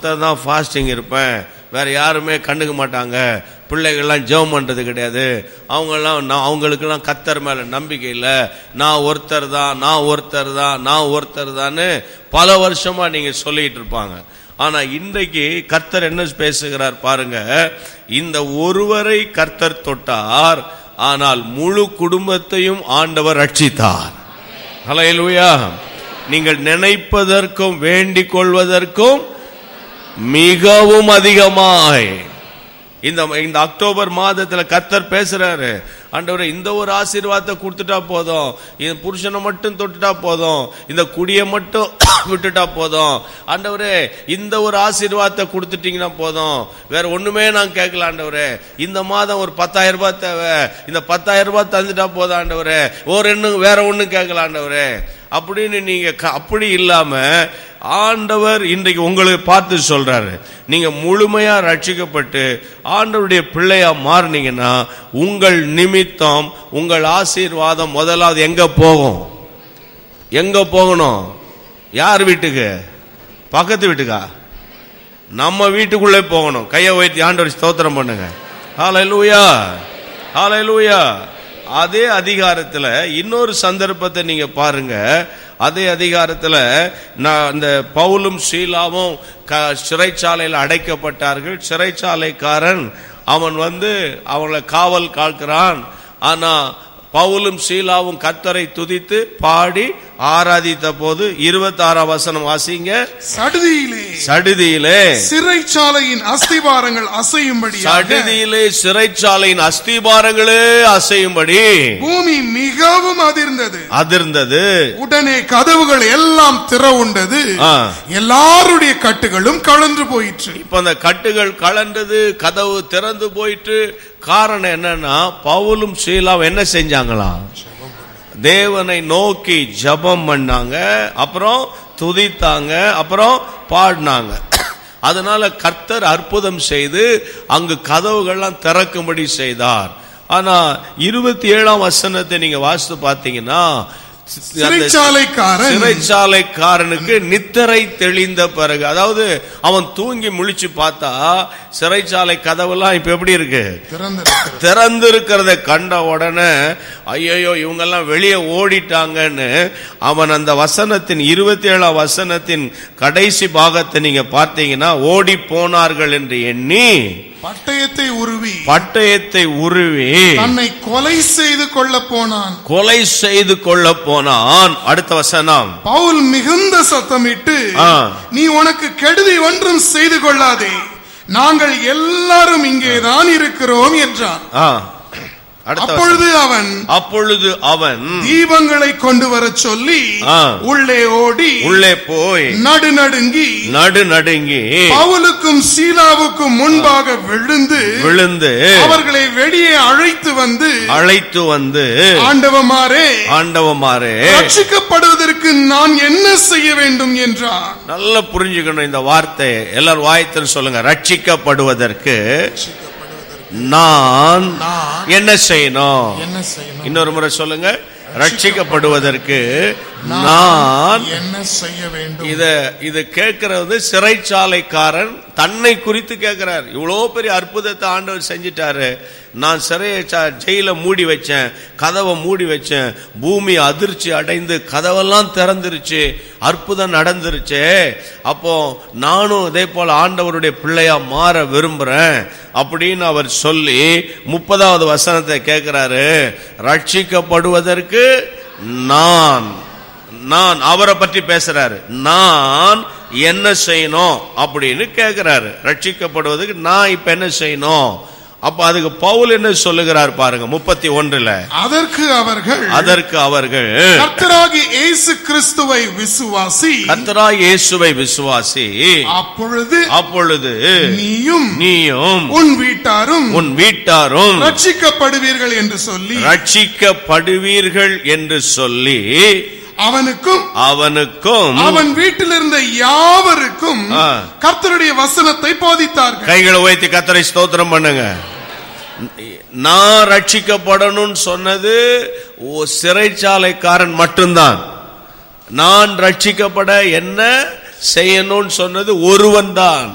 ஒருத்தர் தான் ஃபாஸ்டிங் இருப்பேன் வேற யாருமே கண்டுக்க மாட்டாங்க பிள்ளைகள்லாம் ஜெபம் பண்றது கிடையாது அவங்கெல்லாம் நான் அவங்களுக்கெல்லாம் கத்தர் மேல நம்பிக்கை இல்லை நான் ஒருத்தர் தான் நான் ஒருத்தர் தான் நான் ஒருத்தர் தான்னு பல வருஷமா நீங்க சொல்லிட்டு இருப்பாங்க ஆனா இன்றைக்கு கர்த்தர் என்ன பேசுகிறார் பாருங்க இந்த ஒருவரை கர்த்தர் தொட்டார் ஆனால் முழு குடும்பத்தையும் ஆண்டவர் ரட்சித்தார் ஹalleluya நீங்கள் நினைப்பதற்கும் வேண்டிக் கொள்வதற்கும் மிகவும் அதிகமாய் இந்த இந்த அக்டோபர் மாதத்துல கத்தர் பேசுறாரு ஆண்டவரே இந்த ஒரு ஆசீர்வாதத்தை கொடுத்துட்டா போதும் இந்த புருஷனை மட்டும் தொட்டுட்டா போதும் இந்த குடியை மட்டும் விட்டுட்டா போதும் ஆண்டவரே இந்த ஒரு ஆசீர்வாதத்தை கொடுத்துட்டீங்கன்னா போதும் வேற ஒண்ணுமே நான் கேட்கல ஆண்டவரே இந்த மாதம் ஒரு பத்தாயிரம் ரூபாய் தேவை இந்த பத்தாயிரம் ரூபாய் தந்துட்டா போதும் ஆண்டவரே ஒரு இன்னும் வேற ஒண்ணும் கேட்கல ஆண்டவரே அப்படின்னு நீங்க க- அப்படி இல்லாம ஆண்டவர் இன்றைக்கு உங்களுக்கு பார்த்து சொல்றாரு நீங்க முழுமையா ரட்சிக்கப்பட்டு ஆண்டவருடைய பிள்ளையா மாறினீங்கன்னா உங்கள் நிமித்தம் உங்கள் ஆசீர்வாதம் முதலாவது எங்க போகும் எங்க போகணும் யார் வீட்டுக்கு பக்கத்து வீட்டுக்கா நம்ம வீட்டுக்குள்ளே போகணும் கையை வைத்து ஆண்டவர் ஸ்தோத்திரம் பண்ணுங்க ஹalleluya ஹalleluya அதே அதிகாரத்துல இன்னொரு சந்தர்ப்பத்தை நீங்க பாருங்க அதே அதிகாரத்துல நான் இந்த பவுலும் ஷீலாவும் க- சிறைச்சாலையில் அடைக்கப்பட்டார்கள் சிறைச்சாலைக்காரன் அவன் வந்து அவங்கள காவல் காக்கிறான் ஆனா பவுலும் ஷீலாவும் கத்தரை துதித்து பாடி ஆராதித்த போது இருபத்தாறாம் வசனம் வாசிங்க சடுதியிலே சடுதியிலே சிறைச்சாலையின் அஸ்திபாரங்கள் அசையும்படி சடுதியிலே சிறைச்சாலையின் அஸ்திபாரங்களே அசையும்படி பூமி மிகவும் அதிர்ந்தது அதிர்ந்தது உடனே கதவுகள் எல்லாம் திறவுண்டது ஆ. எல்லாருடைய கட்டுகளும் கலன்று போயிற்று இப்ப அந்த கட்டுகள் கலண்டது கதவு திறந்து போயிட்டு காரணம் என்னன்னா பவுலும் ஷீலாவும் என்ன செஞ்சாங்களாம் தேவனை நோக்கி ஜெபம் பண்ணாங்க அப்புறம் துதித்தாங்க அப்புறம் பாடினாங்க அதனால கர்த்தர் அற்புதம் செய்து அங்கு கதவுகள்லாம் திறக்கும்படி செய்தார் ஆனா இருபத்தி ஏழாம் வசனத்தை நீங்க வாசித்து பார்த்தீங்கன்னா அந்த சிறைச்சாலைக்காரன் சிறைச்சாலைக்காரனுக்கு நித்திரை தெளிந்த பிறகு அதாவது அவன் தூங்கி முழிச்சு பார்த்தா சிறைச்சாலை கதவெல்லாம் இப்ப எப்படி இருக்கு திறந்திருக்கிறது திறந்து இருக்கிறத கண்ட உடனே ஐயோ இவங்கெல்லாம் வெளியே ஓடிட்டாங்கன்னு அவன் அந்த வசனத்தின் இருபத்தி ஏழாம் வசனத்தின் கடைசி பாகத்தை நீங்க பார்த்தீங்கன்னா ஓடி போனார்கள் என்று எண்ணி பட்டயத்தை உருவி பட்டயத்தை உருவி தன்னை கொலை செய்து கொள்ள போனான் கொலை செய்து கொள்ள போனான் அடுத்த வசனம் பவுல் மிகுந்த சத்தமிட்டு ஆ. நீ உனக்கு கெடுதி ஒன்றும் செய்து கொள்ளாதே நாங்கள் எல்லாரும் இங்கேதான் இருக்கிறோம் என்றான் ஆ, அடுத்த வசனம். அப்பொழுது அவன் அப்பொழுது அவன் தீபங்களை கொண்டு வரச் சொல்லி ஆ. உள்ளே ஓடி உள்ளே போய் நடுநடுங்கி நடு நடுங்கி பவுலுக்கும் சீலாவுக்கும் முன்பாக விழுந்து விழுந்து அவர்களை வெளியே அழைத்து வந்து அழைத்து வந்து ஆண்டவமாரே ஆண்டவமாரே ரட்சிக்கப்படுவதற்கு நான் என்ன செய்ய வேண்டும் என்றான் நல்லா புரிஞ்சுக்கணும் இந்த வார்த்தை எல்லாரும் வாயத்தில் சொல்லுங்க ரட்சிக்கப்படுவதற்கு நான் நான் என்ன செய்யணும் என்ன செய்யணும் இன்னொரு முறை சொல்லுங்க ரட்சிக்கப்படுவதற்கு நான் என்ன செய்ய வேண்டும் இத இது கேட்கறது சிறைச்சாலைக்காரன் தன்னை குறித்து கேட்கிறார் இவ்வளோ பெரிய அற்புதத்தை ஆண்டவர் செஞ்சிட்டாரு நான் சிறையை ச- ஜெயில மூடி வச்சேன் கதவை மூடி வச்சேன் பூமி அதிர்ச்சி அடைந்து கதவெல்லாம் திறந்துருச்சு அற்புதம் நடந்துருச்சு அப்போ நானும் இதே போல ஆண்டவருடைய பிள்ளையா மாற விரும்புறேன் அப்படின்னு அவர் சொல்லி முப்பதாவது வசனத்தை கேட்கிறாரு ரட்சிக்கப்படுவதற்கு நான் நான் அவரை பற்றி பேசுறாரு நான் என்ன செய்யணும் அப்படின்னு கேட்கிறாரு ரட்சிக்கப்படுவதற்கு நான் இப்ப என்ன செய்யணும் அப்ப அதுக்கு பவுல் என்ன சொல்லுகிறார் பாருங்க முப்பத்தி ஒன்றுல அதற்கு அவர்கள் அதற்கு அவர்கள் கர்த்தராகி இயேசு கிறிஸ்துவை விசுவாசி கத்தரா இயேசுவை விசுவாசி அப்பொழுது அப்பொழுது நீயும் நீயும் உன் வீட்டாரும் உன் வீட்டாரும் ரட்சிக்கப்படுவீர்கள் என்று சொல்லி ரட்சிக்கப்படுவீர்கள் என்று சொல்லி அவனுக்கும் அவனுக்கும் அவன் வீட்டில் இருந்த யாவருக்கும் ஆ. கர்த்தருடைய வசனத்தை போதித்தார்கள் கைகளை உயர்த்தி கத்தரை ஸ்தோத்திரம் பண்ணுங்க நான் ரட்சிக்கப்படணும்னு சொன்னது ஓ சிறைச்சாலைக்காரன் மட்டும்தான் நான் ரட்சிக்கப்பட என்ன செய்யணும்னு சொன்னது ஒருவன் தான்